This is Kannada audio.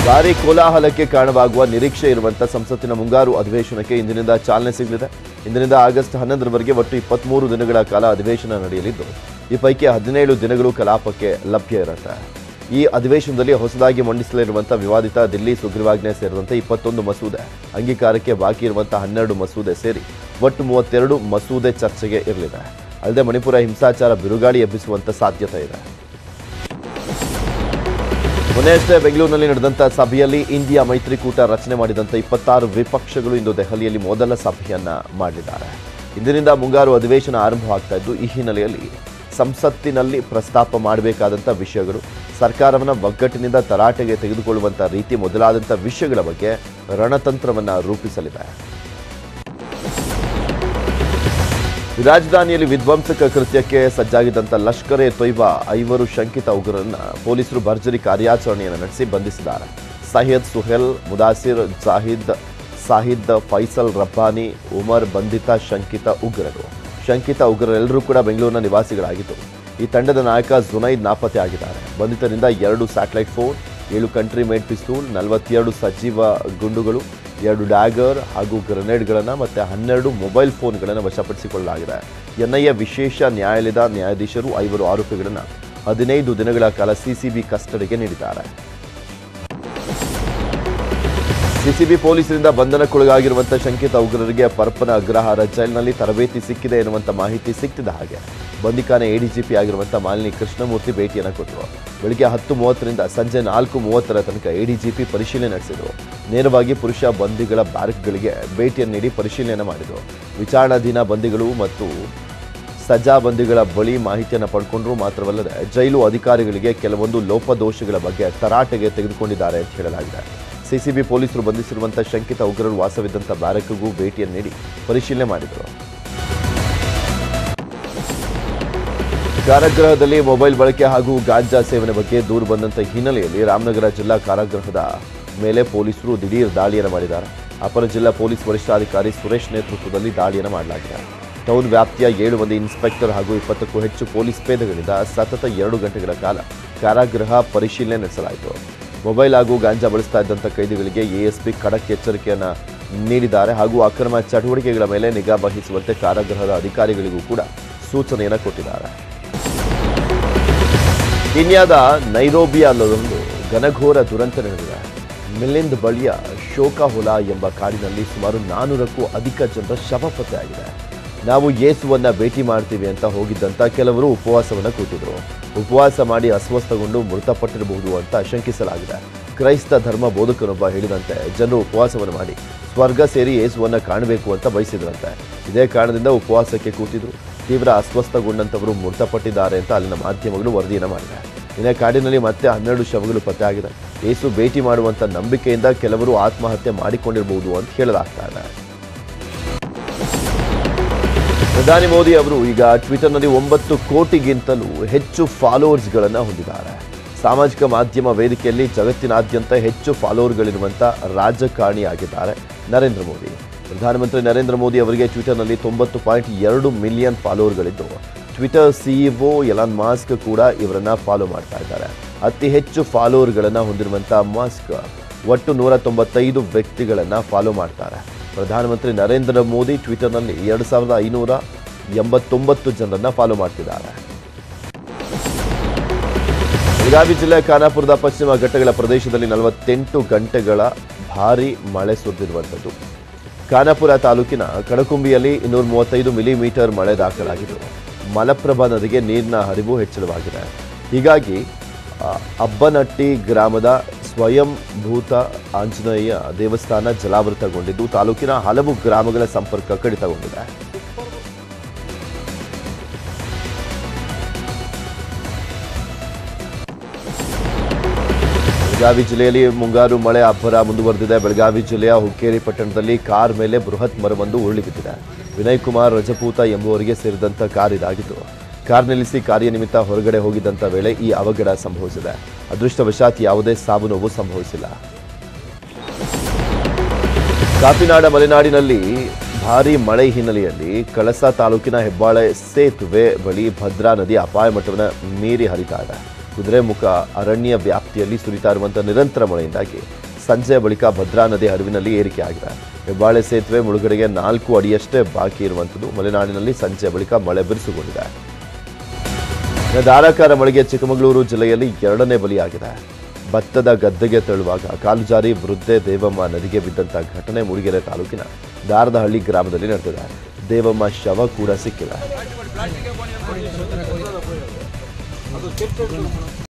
ಭಾರಿ ಕೋಲಾಹಲಕ್ಕೆ ಕಾರಣವಾಗುವ ನಿರೀಕ್ಷೆ ಇರುವಂತ ಸಂಸತ್ತಿನ ಮುಂಗಾರು ಅಧಿವೇಶನಕ್ಕೆ ಇಂದಿನಿಂದ ಚಾಲನೆ ಸಿಗಲಿದೆ ಇಂದಿನಿಂದ ಆಗಸ್ಟ್ ಹನ್ನೊಂದರವರೆಗೆ ಒಟ್ಟು ಇಪ್ಪತ್ಮೂರು ದಿನಗಳ ಕಾಲ ಅಧಿವೇಶನ ನಡೆಯಲಿದ್ದು ಈ ಪೈಕಿ ಹದಿನೇಳು ದಿನಗಳು ಕಲಾಪಕ್ಕೆ ಲಭ್ಯ ಇರುತ್ತೆ ಈ ಅಧಿವೇಶನದಲ್ಲಿ ಹೊಸದಾಗಿ ಮಂಡಿಸಲಿರುವಂಥ ವಿವಾದಿತ ದಿಲ್ಲಿ ಸುಗ್ರೀವಾಜ್ಞೆ ಸೇರಿದಂತೆ ಇಪ್ಪತ್ತೊಂದು ಮಸೂದೆ ಅಂಗೀಕಾರಕ್ಕೆ ಬಾಕಿ ಇರುವಂತಹ ಹನ್ನೆರಡು ಮಸೂದೆ ಸೇರಿ ಒಟ್ಟು ಮೂವತ್ತೆರಡು ಮಸೂದೆ ಚರ್ಚೆಗೆ ಇರಲಿದೆ ಅಲ್ಲದೆ ಮಣಿಪುರ ಹಿಂಸಾಚಾರ ಬಿರುಗಾಳಿ ಎಬ್ಬಿಸುವಂತ ಸಾಧ್ಯತೆ ಇದೆ ಮೊನ್ನೆಯಷ್ಟೇ ಬೆಂಗಳೂರಿನಲ್ಲಿ ನಡೆದಂಥ ಸಭೆಯಲ್ಲಿ ಇಂಡಿಯಾ ಮೈತ್ರಿಕೂಟ ರಚನೆ ಮಾಡಿದಂಥ ಇಪ್ಪತ್ತಾರು ವಿಪಕ್ಷಗಳು ಇಂದು ದೆಹಲಿಯಲ್ಲಿ ಮೊದಲ ಸಭೆಯನ್ನ ಮಾಡಲಿದ್ದಾರೆ ಇಂದಿನಿಂದ ಮುಂಗಾರು ಅಧಿವೇಶನ ಆರಂಭವಾಗ್ತಾ ಇದ್ದು ಈ ಹಿನ್ನೆಲೆಯಲ್ಲಿ ಸಂಸತ್ತಿನಲ್ಲಿ ಪ್ರಸ್ತಾಪ ಮಾಡಬೇಕಾದಂಥ ವಿಷಯಗಳು ಸರ್ಕಾರವನ್ನ ಒಗ್ಗಟ್ಟಿನಿಂದ ತರಾಟೆಗೆ ತೆಗೆದುಕೊಳ್ಳುವಂಥ ರೀತಿ ಮೊದಲಾದಂಥ ವಿಷಯಗಳ ಬಗ್ಗೆ ರಣತಂತ್ರವನ್ನ ರೂಪಿಸಲಿದೆ ರಾಜಧಾನಿಯಲ್ಲಿ ವಿಧ್ವಂಸಕ ಕೃತ್ಯಕ್ಕೆ ಸಜ್ಜಾಗಿದ್ದಂಥ ಲಷ್ಕರ್ ಎ ತೊಯ್ಬಾ ಐವರು ಶಂಕಿತ ಉಗ್ರರನ್ನ ಪೊಲೀಸರು ಭರ್ಜರಿ ಕಾರ್ಯಾಚರಣೆಯನ್ನು ನಡೆಸಿ ಬಂಧಿಸಿದ್ದಾರೆ ಸೈಯದ್ ಸುಹೇಲ್ ಮುದಾಸಿರ್ ಜಾಹಿದ್ ಸಾಹಿದ್ ಫೈಸಲ್ ರಬ್ಬಾನಿ ಉಮರ್ ಬಂಧಿತ ಶಂಕಿತ ಉಗ್ರರು ಶಂಕಿತ ಉಗ್ರರೆಲ್ಲರೂ ಕೂಡ ಬೆಂಗಳೂರಿನ ನಿವಾಸಿಗಳಾಗಿದ್ದು ಈ ತಂಡದ ನಾಯಕ ಜುನೈದ್ ನಾಪತ್ತೆ ಆಗಿದ್ದಾರೆ ಬಂಧಿತರಿಂದ ಎರಡು ಸ್ಯಾಟಲೈಟ್ ಫೋನ್ ಏಳು ಕಂಟ್ರಿ ಮೇಡ್ ಪಿಸ್ತೂಲ್ ನಲವತ್ತೆರಡು ಸಜೀವ ಗುಂಡುಗಳು ಎರಡು ಡ್ಯಾಗರ್ ಹಾಗೂ ಗ್ರೆನೇಡ್ಗಳನ್ನು ಮತ್ತು ಹನ್ನೆರಡು ಮೊಬೈಲ್ ಫೋನ್ಗಳನ್ನು ವಶಪಡಿಸಿಕೊಳ್ಳಲಾಗಿದೆ ಎನ್ಐಎ ವಿಶೇಷ ನ್ಯಾಯಾಲಯದ ನ್ಯಾಯಾಧೀಶರು ಐವರು ಆರೋಪಿಗಳನ್ನು ಹದಿನೈದು ದಿನಗಳ ಕಾಲ ಸಿಸಿಬಿ ಕಸ್ಟಡಿಗೆ ನೀಡಿದ್ದಾರೆ ಸಿಸಿಬಿ ಪೊಲೀಸರಿಂದ ಬಂಧನಕ್ಕೊಳಗಾಗಿರುವಂಥ ಶಂಕಿತ ಉಗ್ರರಿಗೆ ಪರಪ್ಪನ ಅಗ್ರಹಾರ ಜೈಲಿನಲ್ಲಿ ತರಬೇತಿ ಸಿಕ್ಕಿದೆ ಎನ್ನುವಂಥ ಮಾಹಿತಿ ಸಿಕ್ತಿದ ಹಾಗೆ ಬಂದಿಖಾನೆ ಎಡಿಜಿಪಿ ಆಗಿರುವಂಥ ಮಾಲಿನಿ ಕೃಷ್ಣಮೂರ್ತಿ ಭೇಟಿಯನ್ನು ಕೊಟ್ಟರು ಬೆಳಿಗ್ಗೆ ಹತ್ತು ಮೂವತ್ತರಿಂದ ಸಂಜೆ ನಾಲ್ಕು ಮೂವತ್ತರ ತನಕ ಎಡಿಜಿಪಿ ಪರಿಶೀಲನೆ ನಡೆಸಿದರು ನೇರವಾಗಿ ಪುರುಷ ಬಂದಿಗಳ ಬ್ಯಾರಕ್ಗಳಿಗೆ ಭೇಟಿಯನ್ನು ನೀಡಿ ಪರಿಶೀಲನೆ ಮಾಡಿದರು ವಿಚಾರಣಾಧೀನ ಬಂದಿಗಳು ಮತ್ತು ಸಜಾ ಬಂದಿಗಳ ಬಳಿ ಮಾಹಿತಿಯನ್ನು ಪಡ್ಕೊಂಡ್ರು ಮಾತ್ರವಲ್ಲದೆ ಜೈಲು ಅಧಿಕಾರಿಗಳಿಗೆ ಕೆಲವೊಂದು ಲೋಪದೋಷಗಳ ಬಗ್ಗೆ ತರಾಟೆಗೆ ತೆಗೆದುಕೊಂಡಿದ್ದಾರೆ ಅಂತ ಹೇಳಲಾಗಿದೆ ಸಿಸಿಬಿ ಪೊಲೀಸರು ಬಂಧಿಸಿರುವಂಥ ಶಂಕಿತ ಉಗ್ರರು ವಾಸವಿದ್ದಂಥ ಬ್ಯಾರಕ್ಗೂ ಭೇಟಿಯನ್ನು ನೀಡಿ ಪರಿಶೀಲನೆ ಮಾಡಿದರು ಕಾರಾಗೃಹದಲ್ಲಿ ಮೊಬೈಲ್ ಬಳಕೆ ಹಾಗೂ ಗಾಂಜಾ ಸೇವನೆ ಬಗ್ಗೆ ದೂರು ಬಂದಂಥ ಹಿನ್ನೆಲೆಯಲ್ಲಿ ರಾಮನಗರ ಜಿಲ್ಲಾ ಕಾರಾಗೃಹದ ಮೇಲೆ ಪೊಲೀಸರು ದಿಢೀರ್ ದಾಳಿಯನ್ನು ಮಾಡಿದ್ದಾರೆ ಅಪರ ಜಿಲ್ಲಾ ಪೊಲೀಸ್ ವರಿಷ್ಠಾಧಿಕಾರಿ ಸುರೇಶ್ ನೇತೃತ್ವದಲ್ಲಿ ದಾಳಿಯನ್ನು ಮಾಡಲಾಗಿದೆ ಟೌನ್ ವ್ಯಾಪ್ತಿಯ ಏಳು ಮಂದಿ ಇನ್ಸ್ಪೆಕ್ಟರ್ ಹಾಗೂ ಇಪ್ಪತ್ತಕ್ಕೂ ಹೆಚ್ಚು ಪೊಲೀಸ್ ಪೇದೆಗಳಿಂದ ಸತತ ಎರಡು ಗಂಟೆಗಳ ಕಾಲ ಕಾರಾಗೃಹ ಪರಿಶೀಲನೆ ನಡೆಸಲಾಯಿತು ಮೊಬೈಲ್ ಹಾಗೂ ಗಾಂಜಾ ಬಳಸ್ತಾ ಇದ್ದಂಥ ಕೈದಿಗಳಿಗೆ ಎಎಸ್ಪಿ ಖಡಕ್ ಎಚ್ಚರಿಕೆಯನ್ನು ನೀಡಿದ್ದಾರೆ ಹಾಗೂ ಅಕ್ರಮ ಚಟುವಟಿಕೆಗಳ ಮೇಲೆ ನಿಗಾ ವಹಿಸುವಂತೆ ಕಾರಾಗೃಹದ ಅಧಿಕಾರಿಗಳಿಗೂ ಕೂಡ ಸೂಚನೆಯನ್ನು ಕೊಟ್ಟಿದ್ದಾರೆ ಕೀನ್ಯಾದ ನೈರೋಬಿಯಲ್ಲೊಂದು ಘನಘೋರ ದುರಂತ ನಡೆದಿದೆ ಮಿಲಿಂದ್ ಬಳಿಯ ಶೋಕಾಹುಲಾ ಎಂಬ ಕಾಡಿನಲ್ಲಿ ಸುಮಾರು ನಾನ್ನೂರಕ್ಕೂ ಅಧಿಕ ಜನರ ಶವ ಪತ್ತೆಯಾಗಿದೆ ನಾವು ಯೇಸುವನ್ನ ಭೇಟಿ ಮಾಡ್ತೀವಿ ಅಂತ ಹೋಗಿದ್ದಂಥ ಕೆಲವರು ಉಪವಾಸವನ್ನು ಕೂತಿದ್ರು ಉಪವಾಸ ಮಾಡಿ ಅಸ್ವಸ್ಥಗೊಂಡು ಮೃತಪಟ್ಟಿರಬಹುದು ಅಂತ ಶಂಕಿಸಲಾಗಿದೆ ಕ್ರೈಸ್ತ ಧರ್ಮ ಬೋಧಕನೊಬ್ಬ ಹೇಳಿದಂತೆ ಜನರು ಉಪವಾಸವನ್ನು ಮಾಡಿ ಸ್ವರ್ಗ ಸೇರಿ ಯೇಸುವನ್ನ ಕಾಣಬೇಕು ಅಂತ ಬಯಸಿದ್ರಂತೆ ಇದೇ ಕಾರಣದಿಂದ ಉಪವಾಸಕ್ಕೆ ಕೂತಿದ್ರು ತೀವ್ರ ಅಸ್ವಸ್ಥಗೊಂಡಂಥವರು ಮೃತಪಟ್ಟಿದ್ದಾರೆ ಅಂತ ಅಲ್ಲಿನ ಮಾಧ್ಯಮಗಳು ವರದಿಯನ್ನು ಮಾಡಿದೆ ಇನ್ನು ಕಾಡಿನಲ್ಲಿ ಮತ್ತೆ ಹನ್ನೆರಡು ಶವಗಳು ಪತ್ತೆಯಾಗಿದೆ ಯೇಸು ಭೇಟಿ ಮಾಡುವಂಥ ನಂಬಿಕೆಯಿಂದ ಕೆಲವರು ಆತ್ಮಹತ್ಯೆ ಮಾಡಿಕೊಂಡಿರಬಹುದು ಅಂತ ಹೇಳಲಾಗ್ತಾ ಇದೆ ಪ್ರಧಾನಿ ಮೋದಿ ಅವರು ಈಗ ಟ್ವಿಟರ್ನಲ್ಲಿ ಒಂಬತ್ತು ಕೋಟಿಗಿಂತಲೂ ಹೆಚ್ಚು ಫಾಲೋವರ್ಸ್ಗಳನ್ನು ಹೊಂದಿದ್ದಾರೆ ಸಾಮಾಜಿಕ ಮಾಧ್ಯಮ ವೇದಿಕೆಯಲ್ಲಿ ಜಗತ್ತಿನಾದ್ಯಂತ ಹೆಚ್ಚು ಫಾಲೋವರ್ಗಳಿರುವಂಥ ರಾಜಕಾರಣಿಯಾಗಿದ್ದಾರೆ ನರೇಂದ್ರ ಮೋದಿ ಪ್ರಧಾನಮಂತ್ರಿ ನರೇಂದ್ರ ಮೋದಿ ಅವರಿಗೆ ಟ್ವಿಟರ್ನಲ್ಲಿ ತೊಂಬತ್ತು ಪಾಯಿಂಟ್ ಎರಡು ಮಿಲಿಯನ್ ಫಾಲೋವರ್ಗಳಿದ್ದು ಟ್ವಿಟರ್ ಸಿಇಒ ಎಲಾನ್ ಮಾಸ್ಕ್ ಕೂಡ ಇವರನ್ನ ಫಾಲೋ ಮಾಡ್ತಾ ಇದ್ದಾರೆ ಅತಿ ಹೆಚ್ಚು ಫಾಲೋವರ್ಗಳನ್ನು ಹೊಂದಿರುವಂಥ ಮಾಸ್ಕ್ ಒಟ್ಟು ನೂರ ತೊಂಬತ್ತೈದು ವ್ಯಕ್ತಿಗಳನ್ನು ಫಾಲೋ ಮಾಡ್ತಾರೆ ಪ್ರಧಾನಮಂತ್ರಿ ನರೇಂದ್ರ ಮೋದಿ ಟ್ವಿಟರ್ನಲ್ಲಿ ಎರಡು ಸಾವಿರದ ಐನೂರ ಎಂಬತ್ತೊಂಬತ್ತು ಜನರನ್ನ ಫಾಲೋ ಮಾಡ್ತಿದ್ದಾರೆ ಬೆಳಗಾವಿ ಜಿಲ್ಲೆ ಖಾನಾಪುರದ ಪಶ್ಚಿಮ ಘಟ್ಟಗಳ ಪ್ರದೇಶದಲ್ಲಿ ನಲವತ್ತೆಂಟು ಗಂಟೆಗಳ ಭಾರೀ ಮಳೆ ಸುರಿದಿರುವಂಥದ್ದು ಖಾನಾಪುರ ತಾಲೂಕಿನ ಕಣಕುಂಬಿಯಲ್ಲಿ ಇನ್ನೂರ ಮೂವತ್ತೈದು ಮಿಲಿಮೀಟರ್ ಮಳೆ ದಾಖಲಾಗಿದ್ದು ಮಲಪ್ರಭಾ ನದಿಗೆ ನೀರಿನ ಹರಿವು ಹೆಚ್ಚಳವಾಗಿದೆ ಹೀಗಾಗಿ ಆ, ಅಬ್ಬನಟ್ಟಿ ಗ್ರಾಮದ ಸ್ವಯಂಭೂತ ಆಂಜನೇಯ ದೇವಸ್ಥಾನ ಜಲಾವೃತಗೊಂಡಿದ್ದು ತಾಲೂಕಿನ ಹಲವು ಗ್ರಾಮಗಳ ಸಂಪರ್ಕ ಕಡಿತಗೊಂಡಿದೆ ಬೆಳಗಾವಿ ಜಿಲ್ಲೆಯಲ್ಲಿ ಮುಂಗಾರು ಮಳೆ ಅಬ್ಬರ ಮುಂದುವರೆದಿದೆ ಬೆಳಗಾವಿ ಜಿಲ್ಲೆಯ ಹುಕ್ಕೇರಿ ಪಟ್ಟಣದಲ್ಲಿ ಕಾರ್ ಮೇಲೆ ಬೃಹತ್ ಮರವೊಂದು ಉರುಳಿ ಬಿದ್ದಿದೆ ವಿನಯ್ ಕುಮಾರ್ ರಜಪೂತ ಎಂಬುವರಿಗೆ ಸೇರಿದಂಥ ಕಾರ್ ಇದಾಗಿತ್ತು ಕಾರ್ ನಿಲ್ಲಿಸಿ ಕಾರ್ಯನಿಮಿತ್ತ ಹೊರಗಡೆ ಹೋಗಿದ್ದಂಥ ವೇಳೆ ಈ ಅವಘಡ ಸಂಭವಿಸಿದೆ ಅದೃಷ್ಟವಶಾತ್ ಯಾವುದೇ ಸಾವು ನೋವು ಸಂಭವಿಸಿಲ್ಲ ಕಾಪಿನಾಡ ಮಲೆನಾಡಿನಲ್ಲಿ ಭಾರೀ ಮಳೆ ಹಿನ್ನೆಲೆಯಲ್ಲಿ ಕಳಸ ತಾಲೂಕಿನ ಹೆಬ್ಬಾಳೆ ಸೇತುವೆ ಬಳಿ ಭದ್ರಾ ನದಿ ಅಪಾಯ ಮಟ್ಟವನ್ನು ಮೀರಿ ಹರಿತಾ ಇದೆ ಕುದುರೆಮುಖ ಅರಣ್ಯ ವ್ಯಾಪ್ತಿಯಲ್ಲಿ ಸುರಿತಾ ಇರುವಂತಹ ನಿರಂತರ ಮಳೆಯಿಂದಾಗಿ ಸಂಜೆಯ ಬಳಿಕ ಭದ್ರಾ ನದಿ ಹರಿವಿನಲ್ಲಿ ಏರಿಕೆಯಾಗಿದೆ ಹೆಬ್ಬಾಳೆ ಸೇತುವೆ ಮುಳುಗಡೆಗೆ ನಾಲ್ಕು ಅಡಿಯಷ್ಟೇ ಬಾಕಿ ಇರುವಂಥದ್ದು ಮಲೆನಾಡಿನಲ್ಲಿ ಸಂಜೆಯ ಬಳಿಕ ಮಳೆ ಬಿರುಸುಗೊಂಡಿದೆ ಇನ್ನು ಧಾರಾಕಾರ ಮಳೆಗೆ ಚಿಕ್ಕಮಗಳೂರು ಜಿಲ್ಲೆಯಲ್ಲಿ ಎರಡನೇ ಬಲಿಯಾಗಿದೆ ಭತ್ತದ ಗದ್ದೆಗೆ ತೆರಳುವಾಗ ಕಾಲು ಜಾರಿ ವೃದ್ಧೆ ದೇವಮ್ಮ ನದಿಗೆ ಬಿದ್ದಂಥ ಘಟನೆ ಮೂಡಿಗೆರೆ ತಾಲೂಕಿನ ದಾರದಹಳ್ಳಿ ಗ್ರಾಮದಲ್ಲಿ ನಡೆದಿದೆ ದೇವಮ್ಮ ಶವ ಕೂಡ ಸಿಕ್ಕಿದೆ